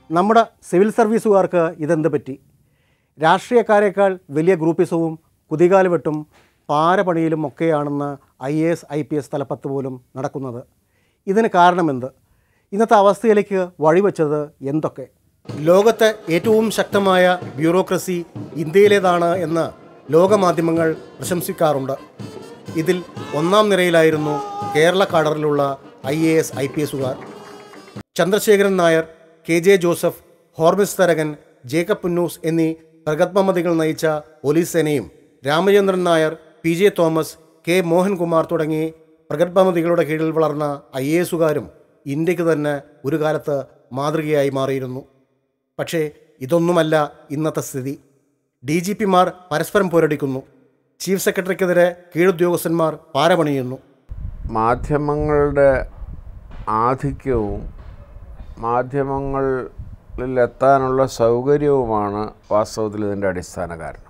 നമ്മുടെ സിവിൽ സർവീസുകാർക്ക് ഇതെന്ത് പറ്റി രാഷ്ട്രീയക്കാരേക്കാൾ വലിയ ഗ്രൂപ്പിസവും കുതികാലുവെട്ടും പാരപണിയിലും ഒക്കെയാണെന്ന് I A S I P S തലപ്പത്ത് പോലും നടക്കുന്നത് ഇതിന് കാരണമെന്ത് ഇന്നത്തെ അവസ്ഥയിലേക്ക് വഴിവെച്ചത് എന്തൊക്കെ ലോകത്തെ ഏറ്റവും ശക്തമായ ബ്യൂറോക്രസി ഇന്ത്യയിലേതാണ് എന്ന് ലോകമാധ്യമങ്ങൾ പ്രശംസിക്കാറുണ്ട് ഇതിൽ ഒന്നാം നിരയിലായിരുന്നു കേരള കാഡറിലുള്ള I A S I P എസുകാർ Chandrasekharan Nair K J Joseph Hormis Tharakan Jacob Punnoose എന്നീ പ്രഗത്ഭമതികൾ നയിച്ച പോലീസ് സേനയും Ramachandran Nair P J Thomas K Mohankumar തുടങ്ങി പ്രഗത്ഭമതികളുടെ കീഴിൽ വളർന്ന ഐ എ എസുകാരും ഇന്ത്യക്ക് തന്നെ ഒരു കാലത്ത് മാതൃകയായി മാറിയിരുന്നു പക്ഷേ ഇതൊന്നുമല്ല ഇന്നത്തെ സ്ഥിതി ഡി ജി പിമാർ പരസ്പരം പോരടിക്കുന്നു ചീഫ് സെക്രട്ടറിക്കെതിരെ കീഴുദ്യോഗസ്ഥന്മാർ പാരപണിയുന്നു മാധ്യമങ്ങളുടെ ആധിക്യവും മാധ്യമങ്ങളിൽ എത്താനുള്ള സൗകര്യവുമാണ് വാസ്തവത്തിൽ ഇതിൻ്റെ അടിസ്ഥാന കാരണം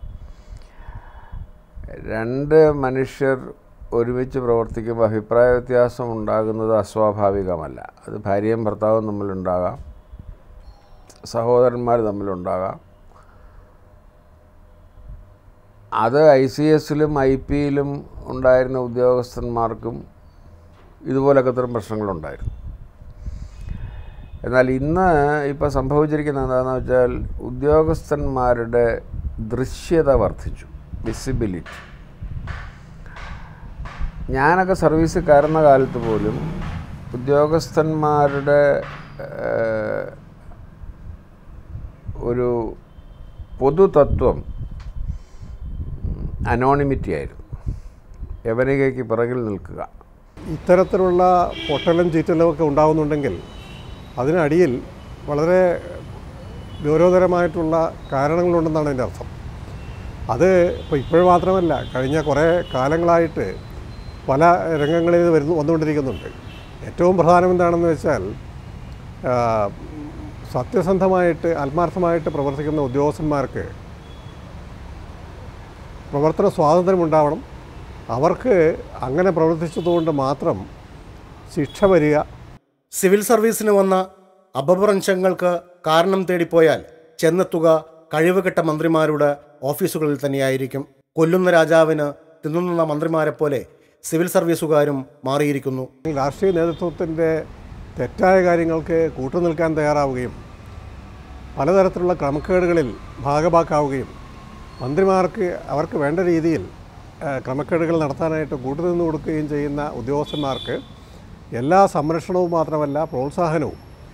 രണ്ട് മനുഷ്യർ ഒരുമിച്ച് പ്രവർത്തിക്കുമ്പോൾ അഭിപ്രായ വ്യത്യാസം ഉണ്ടാകുന്നത് അസ്വാഭാവികമല്ല അത് ഭാര്യയും ഭർത്താവും തമ്മിലുണ്ടാകാം സഹോദരന്മാർ തമ്മിലുണ്ടാകാം അത് ഐ സി എസിലും ഐ പിയിലും ഉണ്ടായിരുന്ന ഉദ്യോഗസ്ഥന്മാർക്കും ഇതുപോലൊക്കെ തരം പ്രശ്നങ്ങളുണ്ടായിരുന്നു എന്നാൽ ഇന്ന് ഇപ്പോൾ സംഭവിച്ചിരിക്കുന്നത് എന്താണെന്ന് വെച്ചാൽ ഉദ്യോഗസ്ഥന്മാരുടെ ദൃശ്യത വർദ്ധിച്ചു വിസിബിലിറ്റി ഞാനൊക്കെ സർവീസ് കയറുന്ന കാലത്ത് പോലും ഉദ്യോഗസ്ഥന്മാരുടെ ഏഹ്, ഒരു പൊതുതത്വം അനോണിമിറ്റി ആയിരുന്നു യവനികയ്ക്ക് പിറകിൽ നിൽക്കുക ഇത്തരത്തിലുള്ള പൊട്ടലും ചീറ്റലും ഒക്കെ ഉണ്ടാകുന്നുണ്ടെങ്കിൽ അതിനടിയിൽ വളരെ ഗൗരവതരമായിട്ടുള്ള കാരണങ്ങളുണ്ടെന്നാണ് എൻ്റെ അർത്ഥം അത് ഇപ്പോൾ ഇപ്പോൾ മാത്രമല്ല കഴിഞ്ഞ കുറേ കാലങ്ങളായിട്ട് പല രംഗങ്ങളിൽ ഇത് വരുന്നു വന്നുകൊണ്ടിരിക്കുന്നുണ്ട് ഏറ്റവും പ്രധാനം എന്താണെന്ന് വെച്ചാൽ ആ, സത്യസന്ധമായിട്ട് ആത്മാർത്ഥമായിട്ട് പ്രവർത്തിക്കുന്ന ഉദ്യോഗസ്ഥന്മാർക്ക് പ്രവർത്തന സ്വാതന്ത്ര്യം ഉണ്ടാവണം അവർക്ക് അങ്ങനെ പ്രവർത്തിച്ചതുകൊണ്ട് മാത്രം ശിക്ഷ വരിക സിവിൽ സർവീസിന് വന്ന അപഭ്രംശങ്ങൾക്ക് കാരണം തേടിപ്പോയാൽ ചെന്നെത്തുക കഴിവുകെട്ട മന്ത്രിമാരുടെ ഓഫീസുകളിൽ തന്നെയായിരിക്കും കൊല്ലുന്ന രാജാവിന് തിന്നുന്ന മന്ത്രിമാരെ പോലെ സിവിൽ സർവീസുകാരും മാറിയിരിക്കുന്നു രാഷ്ട്രീയ നേതൃത്വത്തിൻ്റെ തെറ്റായ കാര്യങ്ങൾക്ക് കൂട്ടുനിൽക്കാൻ തയ്യാറാവുകയും പലതരത്തിലുള്ള ക്രമക്കേടുകളിൽ ഭാഗഭാക്കാവുകയും മന്ത്രിമാർക്ക് അവർക്ക് വേണ്ട രീതിയിൽ ആ, ക്രമക്കേടുകൾ നടത്താനായിട്ട് കൂട്ടുനിന്ന് കൊടുക്കുകയും ചെയ്യുന്ന ഉദ്യോഗസ്ഥന്മാർക്ക് എല്ലാ സംരക്ഷണവും മാത്രമല്ല പ്രോത്സാഹനവും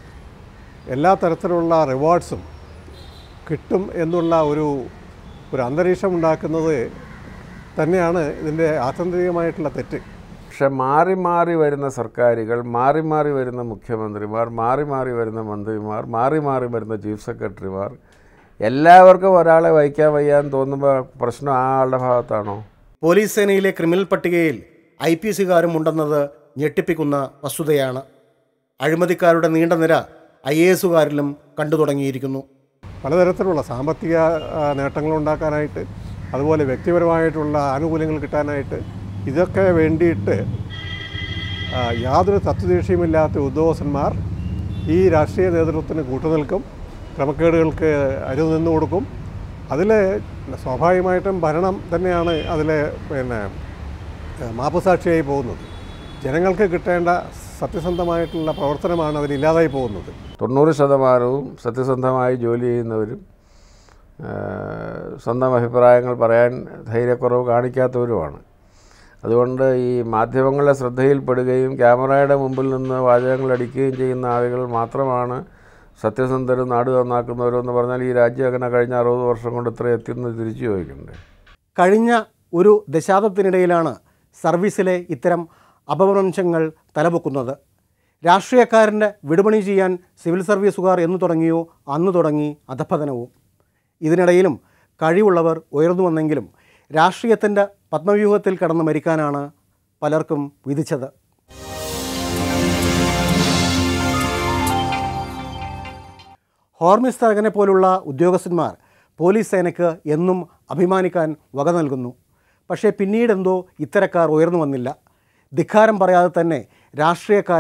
എല്ലാ തരത്തിലുള്ള റിവാർഡ്സും കിട്ടും എന്നുള്ള ഒരു ഒരു അന്തരീക്ഷം ഉണ്ടാക്കുന്നത് തന്നെയാണ് ഇതിൻ്റെ ആത്യന്തികമായിട്ടുള്ള തെറ്റ് പക്ഷെ മാറി മാറി വരുന്ന സർക്കാരുകൾ മാറി മാറി വരുന്ന മുഖ്യമന്ത്രിമാർ മാറി മാറി വരുന്ന മന്ത്രിമാർ മാറി മാറി വരുന്ന ചീഫ് സെക്രട്ടറിമാർ എല്ലാവർക്കും ഒരാളെ വഹിക്കാൻ വയ്യാന്ന് തോന്നുമ്പോൾ പ്രശ്നം ആ ആളുടെ ഭാഗത്താണോ പോലീസ് സേനയിലെ ക്രിമിനൽ പട്ടികയിൽ ഐ പി എസുകാരും ഉണ്ടെന്നത് ഞെട്ടിപ്പിക്കുന്ന വസ്തുതയാണ് അഴിമതിക്കാരുടെ നീണ്ട നിര ഐ എ എസുകാരിലും കണ്ടു തുടങ്ങിയിരിക്കുന്നു പലതരത്തിലുള്ള സാമ്പത്തിക ആ, നേട്ടങ്ങൾ ഉണ്ടാക്കാനായിട്ട് അതുപോലെ വ്യക്തിപരമായിട്ടുള്ള ആനുകൂല്യങ്ങൾ കിട്ടാനായിട്ട് ഇതൊക്കെ വേണ്ടിയിട്ട് ആ, യാതൊരു തത്വദീക്ഷയുമില്ലാത്ത ഉദ്യോഗസ്ഥന്മാർ ഈ രാഷ്ട്രീയ നേതൃത്വത്തിന് കൂട്ടുനിൽക്കും ക്രമക്കേടുകൾക്ക് അരുത് നിന്ന് കൊടുക്കും അതിൽ സ്വാഭാവികമായിട്ടും ഭരണം തന്നെയാണ് അതിൽ പിന്നെ ഏഹ്, മാപ്പുസാക്ഷിയായി പോകുന്നത് ജനങ്ങൾക്ക് കിട്ടേണ്ട സത്യസന്ധമായിട്ടുള്ള പ്രവർത്തനമാണ് അതിലില്ലാതായി പോകുന്നത് തൊണ്ണൂറ് ശതമാനവും സത്യസന്ധമായി ജോലി ചെയ്യുന്നവരും ആ, സ്വന്തം അഭിപ്രായങ്ങൾ പറയാൻ ധൈര്യക്കുറവ് കാണിക്കാത്തവരുമാണ് അതുകൊണ്ട് ഈ മാധ്യമങ്ങളുടെ ശ്രദ്ധയിൽപ്പെടുകയും ക്യാമറയുടെ മുമ്പിൽ നിന്ന് വാചകങ്ങൾ അടിക്കുകയും ചെയ്യുന്ന ആളുകൾ മാത്രമാണ് സത്യസന്ധരും നാട് നന്നാക്കുന്നവരും എന്ന് പറഞ്ഞാൽ ഈ രാജ്യം അങ്ങനെ കഴിഞ്ഞ അറുപത് വർഷം കൊണ്ട് ഇത്ര എത്തിയെന്ന് തിരിച്ചു ചോദിക്കണ്ടേ കഴിഞ്ഞ ഒരു ദശാബ്ദത്തിനിടയിലാണ് സർവീസിലെ ഇത്തരം അപഭ്രംശങ്ങൾ തലപൊക്കുന്നത് രാഷ്ട്രീയക്കാരൻ്റെ വിടുപണി ചെയ്യാൻ സിവിൽ സർവീസുകാർ എന്ന് തുടങ്ങിയോ അന്ന് തുടങ്ങി അധപ്പതനവും ഇതിനിടയിലും കഴിവുള്ളവർ ഉയർന്നു വന്നെങ്കിലും രാഷ്ട്രീയത്തിൻ്റെ പത്മവ്യൂഹത്തിൽ കടന്ന് മരിക്കാനാണ് പലർക്കും വിധിച്ചത് ഹോർമിസ് തരകനെ പോലുള്ള ഉദ്യോഗസ്ഥന്മാർ പോലീസ് സേനയ്ക്ക് എന്നും അഭിമാനിക്കാൻ വക നൽകുന്നു പക്ഷേ പിന്നീടെന്തോ ഇത്തരക്കാർ ഉയർന്നു വന്നില്ല ധിക്കാരം പറയാതെ തന്നെ രാഷ്ട്രീയക്കാരെ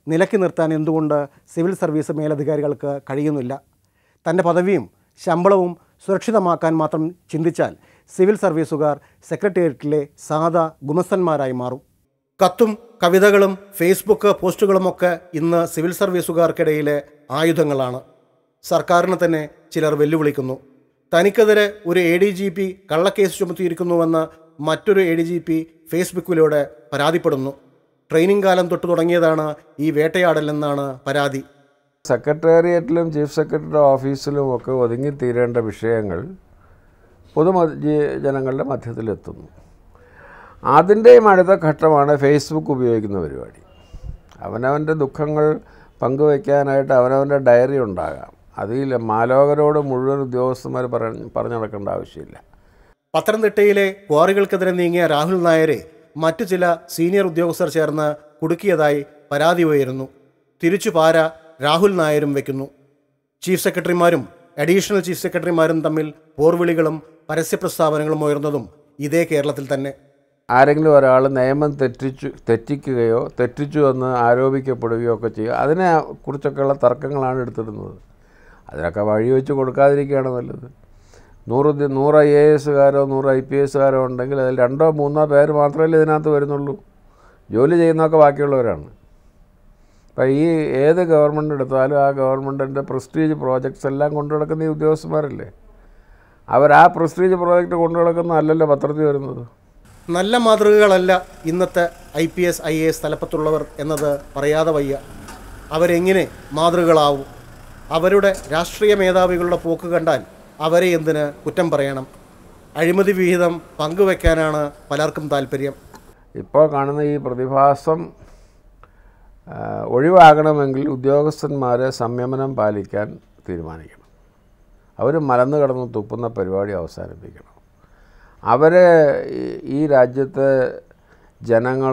നിലയ്ക്ക് നിർത്താൻ എന്തുകൊണ്ട് സിവിൽ സർവീസ് മേലധികാരികൾക്ക് കഴിയുന്നില്ല തൻ്റെ പദവിയും ശമ്പളവും സുരക്ഷിതമാക്കാൻ മാത്രം ചിന്തിച്ചാൽ സിവിൽ സർവീസുകാർ സെക്രട്ടേറിയറ്റിലെ സാധാ ഗുമസ്തന്മാരായി മാറും കത്തും കവിതകളും ഫേസ്ബുക്ക് പോസ്റ്റുകളുമൊക്കെ ഇന്ന് സിവിൽ സർവീസുകാർക്കിടയിലെ ആയുധങ്ങളാണ് സർക്കാരിന് തന്നെ ചിലർ വെല്ലുവിളിക്കുന്നു തനിക്കെതിരെ ഒരു എ ഡി ജി പി കള്ളക്കേസ് ചുമത്തിയിരിക്കുന്നുവെന്ന് മറ്റൊരു എ ഡി ജി പി ഫേസ്ബുക്കിലൂടെ പരാതിപ്പെടുന്നു ട്രെയിനിങ് കാലം തൊട്ട് തുടങ്ങിയതാണ് ഈ വേട്ടയാടലെന്നാണ് പരാതി സെക്രട്ടേറിയറ്റിലും ചീഫ് സെക്രട്ടറിയുടെ ഓഫീസിലും ഒക്കെ ഒതുങ്ങിത്തീരേണ്ട വിഷയങ്ങൾ പൊതുമ ജി- ജനങ്ങളുടെ മധ്യത്തിലെത്തുന്നു അതിൻ്റെയും അടുത്ത ഘട്ടമാണ് ഫേസ്ബുക്ക് ഉപയോഗിക്കുന്ന പരിപാടി അവനവൻ്റെ ദുഃഖങ്ങൾ പങ്കുവയ്ക്കാനായിട്ട് അവനവൻ്റെ ഡയറി ഉണ്ടാകാം അതിൽ മാലോകരോട് മുഴുവൻ ഉദ്യോഗസ്ഥന്മാർ പറഞ്ഞ് പറഞ്ഞു നടക്കേണ്ട ആവശ്യമില്ല പത്തനംതിട്ടയിലെ ക്വാറികൾക്കെതിരെ നീങ്ങിയ രാഹുൽ നായരെ മറ്റു ചില സീനിയർ ഉദ്യോഗസ്ഥർ ചേർന്ന് കുടുക്കിയതായി പരാതി ഉയരുന്നു തിരിച്ചു പാര രാഹുൽ നായരും വയ്ക്കുന്നു ചീഫ് സെക്രട്ടറിമാരും അഡീഷണൽ ചീഫ് സെക്രട്ടറിമാരും തമ്മിൽ പോർവിളികളും പരസ്യപ്രസ്താവനകളും ഉയർന്നതും ഇതേ കേരളത്തിൽ തന്നെ ആരെങ്കിലും ഒരാൾ നിയമം തെറ്റിച്ചു തെറ്റിക്കുകയോ തെറ്റിച്ചു എന്ന് ആരോപിക്കപ്പെടുകയോ ഒക്കെ ചെയ്യുക അതിനെ കുറിച്ചൊക്കെയുള്ള തർക്കങ്ങളാണ് എടുത്തിടുന്നത് അതിനൊക്കെ വഴി വെച്ച് കൊടുക്കാതിരിക്കുകയാണ് നല്ലത് നൂറ് ഉദ്യ- നൂറ് ഐ എ എസുകാരോ നൂറ് ഐ പി എസുകാരോ ഉണ്ടെങ്കിൽ അതിൽ രണ്ടോ മൂന്നോ പേര് മാത്രമല്ലേ ഇതിനകത്ത് വരുന്നുള്ളൂ ജോലി ചെയ്യുന്നതൊക്കെ ബാക്കിയുള്ളവരാണ് അപ്പം ഈ ഏത് ഗവൺമെൻറ് എടുത്താലും ആ ഗവൺമെൻറ്റിൻ്റെ പ്രസ്റ്റീജ് പ്രോജക്ട്സ് എല്ലാം കൊണ്ടു നടക്കുന്ന ഈ ഉദ്യോഗസ്ഥന്മാരല്ലേ അവർ ആ പ്രസ്റ്റീജ് പ്രോജക്റ്റ് കൊണ്ടു നടക്കുന്ന അല്ലല്ലോ പത്രത്തിൽ വരുന്നത് നല്ല മാതൃകകളല്ല ഇന്നത്തെ I P S I A S തലപ്പത്തുള്ളവർ എന്നത് പറയാതെ വയ്യ അവരെങ്ങനെ മാതൃകകളാവും അവരുടെ രാഷ്ട്രീയ മേധാവികളുടെ പോക്ക് കണ്ടാൽ അവരെ എന്തിന് കുറ്റം പറയണം അഴിമതി വിഹിതം പങ്കുവെക്കാനാണ് പലർക്കും താല്പര്യം ഇപ്പോൾ കാണുന്ന ഈ പ്രതിഭാസം ആ, ഒഴിവാകണമെങ്കിൽ ഉദ്യോഗസ്ഥന്മാരെ സംയമനം പാലിക്കാൻ തീരുമാനിക്കണം അവർ മലന്ന് കിടന്ന് തുപ്പുന്ന പരിപാടി അവസാനിപ്പിക്കണം അവരെ ഈ- ഈ രാജ്യത്തെ ജനങ്ങൾ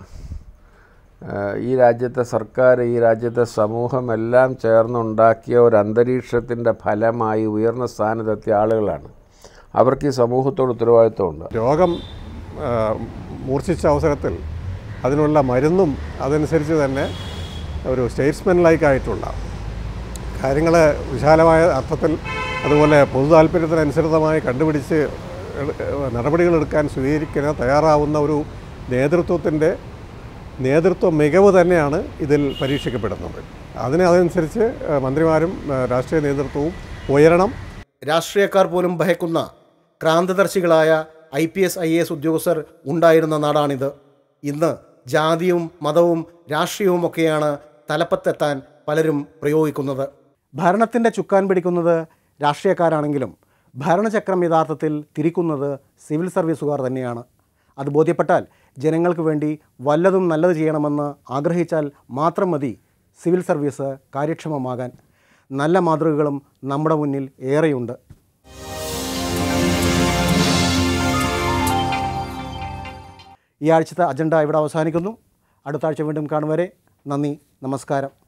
ഈ രാജ്യത്തെ സർക്കാർ ഈ രാജ്യത്തെ സമൂഹം എല്ലാം ചേർന്നുണ്ടാക്കിയ ഒരു അന്തരീക്ഷത്തിൻ്റെ ഫലമായി ഉയർന്ന സ്ഥാനത്തെത്തിയ ആളുകളാണ് അവർക്ക് ഈ സമൂഹത്തോട് ഉത്തരവാദിത്വമുണ്ട് രോഗം ആ, മൂർച്ഛിച്ച അവസരത്തിൽ അതിനുള്ള മരുന്നും അതനുസരിച്ച് തന്നെ ഒരു സ്റ്റേറ്റ്സ്മെൻ ലൈക്ക് ആയിട്ടുള്ള കാര്യങ്ങൾ വിശാലമായ അർത്ഥത്തിൽ അതുപോലെ പൊതു താല്പര്യത്തിനനുസൃതമായി കണ്ടുപിടിച്ച് എട്- നടപടികളെടുക്കാൻ സ്വീകരിക്കാൻ തയ്യാറാവുന്ന ഒരു നേതൃത്വത്തിൻ്റെ നേതൃത്വ മികവ് തന്നെയാണ് ഇതിൽ പരീക്ഷിക്കപ്പെടുന്നത് അതിന് അതനുസരിച്ച് ആ, മന്ത്രിമാരും ആ, രാഷ്ട്രീയ നേതൃത്വവും ഉയരണം രാഷ്ട്രീയക്കാർ പോലും ഭയക്കുന്ന ക്രാന്തദർശികളായ I P S I A S ഉദ്യോഗസ്ഥർ ഉണ്ടായിരുന്ന നാടാണിത് ഇന്ന് ജാതിയും മതവും രാഷ്ട്രീയവും ഒക്കെയാണ് തലപ്പത്തെത്താൻ പലരും പ്രയോഗിക്കുന്നത് ഭരണത്തിൻ്റെ ചുക്കാൻ പിടിക്കുന്നത് രാഷ്ട്രീയക്കാരാണെങ്കിലും ഭരണചക്രം യഥാർത്ഥത്തിൽ തിരിക്കുന്നത് സിവിൽ സർവീസുകാർ തന്നെയാണ് അത് ബോധ്യപ്പെട്ടാൽ ജനങ്ങൾക്ക് വേണ്ടി വല്ലതും നല്ലത് ചെയ്യണമെന്ന് ആഗ്രഹിച്ചാൽ മാത്രം മതി സിവിൽ സർവീസ് കാര്യക്ഷമമാകാൻ നല്ല മാതൃകകളും നമ്മുടെ മുന്നിൽ ഏറെയുണ്ട് ഈ ആഴ്ചത്തെ അജണ്ട ഇവിടെ അവസാനിക്കുന്നു അടുത്ത ആഴ്ച വീണ്ടും കാണും വരെ നന്ദി നമസ്കാരം